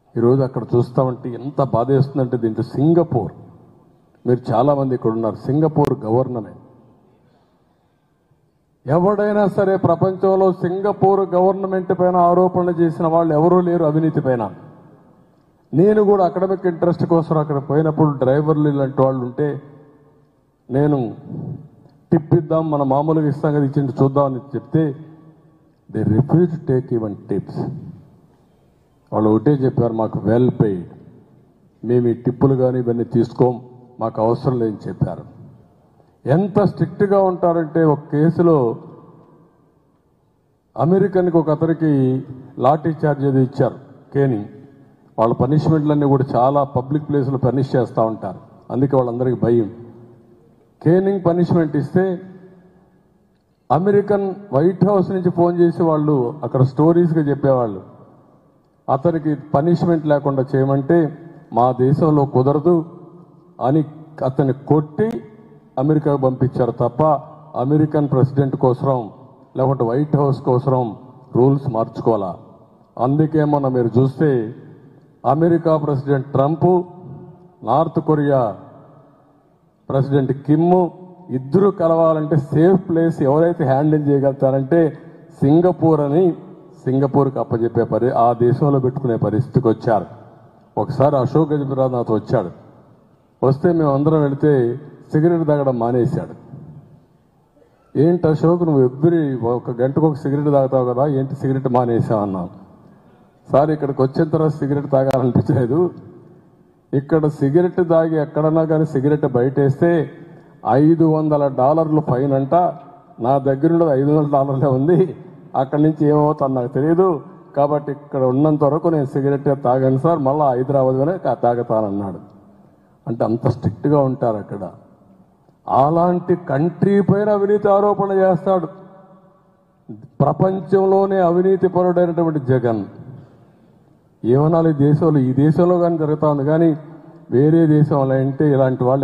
ఈరోజు అక్కడ చూస్తామంటే ఎంత బాధేస్తుందంటే దీంట్లో సింగపూర్ మీరు చాలామంది ఇక్కడ ఉన్నారు సింగపూర్ గవర్నమెంట్ ఎవడైనా సరే ప్రపంచంలో సింగపూర్ గవర్నమెంట్ పైన ఆరోపణలు చేసిన వాళ్ళు ఎవరూ లేరు అవినీతి పైన నేను కూడా అకాడమిక్ ఇంట్రెస్ట్ కోసం అక్కడ పోయినప్పుడు డ్రైవర్లు ఇలాంటి వాళ్ళు ఉంటే నేను టిప్ ఇద్దాం మన మామూలుగా ఇస్తాం కదా ఇచ్చింది చూద్దామని చెప్తే they refuse take even tips వాళ్ళు ఒకటే చెప్పారు మాకు వెల్ పెయిడ్ మేము ఈ టిప్పులు కానీ ఇవన్నీ తీసుకోం మాకు అవసరం లేదని చెప్పారు ఎంత స్ట్రిక్ట్గా ఉంటారంటే ఒక కేసులో అమెరికన్కి ఒక అతనికి లాఠీ చార్జ్ అది ఇచ్చారు కేని వాళ్ళ పనిష్మెంట్లన్నీ కూడా చాలా పబ్లిక్ ప్లేస్లో పనిష్ చేస్తూ ఉంటారు అందుకే వాళ్ళందరికీ భయం కేనింగ్ పనిష్మెంట్ ఇస్తే అమెరికన్ వైట్ హౌస్ నుంచి ఫోన్ చేసి వాళ్ళు అక్కడ స్టోరీస్గా చెప్పేవాళ్ళు అతనికి పనిష్మెంట్ లేకుండా చేయమంటే మా దేశంలో కుదరదు అని అతన్ని కొట్టి అమెరికాకు పంపించారు తప్ప అమెరికన్ ప్రెసిడెంట్ కోసం లేకుంటే వైట్ హౌస్ కోసం రూల్స్ మార్చుకోవాలా అందుకే మొన్న మీరు చూస్తే America president Trump North Korea president Kim ఇద్దరు కలవాలంటే సేఫ్ ప్లేస్ ఎవరైతే హ్యాండిల్ చేయగలుగుతారంటే సింగపూర్ అని సింగపూర్కి అప్పచెప్పే పరి ఆ దేశంలో పెట్టుకునే పరిస్థితికి వచ్చారు ఒకసారి అశోక్ గజపతిరాజు నాతో వచ్చాడు వస్తే మేము అందరం వెళితే సిగరెట్ తాగడం మానేశాడు ఏంటి అశోక్ నువ్వు ఎవ్రీ ఒక గంటకు ఒక సిగరెట్ తాగుతావు కదా ఏంటి సిగరెట్ మానేసావు అన్నాను సార్ ఇక్కడికి వచ్చిన తర్వాత సిగరెట్ తాగాలనిపించలేదు ఇక్కడ సిగరెట్ తాగి ఎక్కడన్నా కానీ సిగరెట్ బయటేస్తే ఐదు వందల డాలర్లు ఫైన్ అంట నా దగ్గర ఉన్నది ఐదు వందల డాలర్లే ఉంది అక్కడి నుంచి ఏమవుతుందో నాకు తెలియదు కాబట్టి ఇక్కడ ఉన్నంత వరకు నేను సిగరెట్ తాగాను సార్ మళ్ళీ హైదరాబాద్లోనే కా- తాగుతానన్నాడు అంటే అంత స్ట్రిక్ట్గా ఉంటారు అక్కడ అలాంటి కంట్రీ పైన అవినీతి ఆరోపణ చేస్తాడు ప్రపంచంలోనే అవినీతి పరుడైనటువంటి జగన్ ఏమనాలి ఈ దేశంలో ఈ దేశంలో కానీ జరుగుతా ఉంది కానీ వేరే దేశంలో అంటే ఇలాంటి వాళ్ళు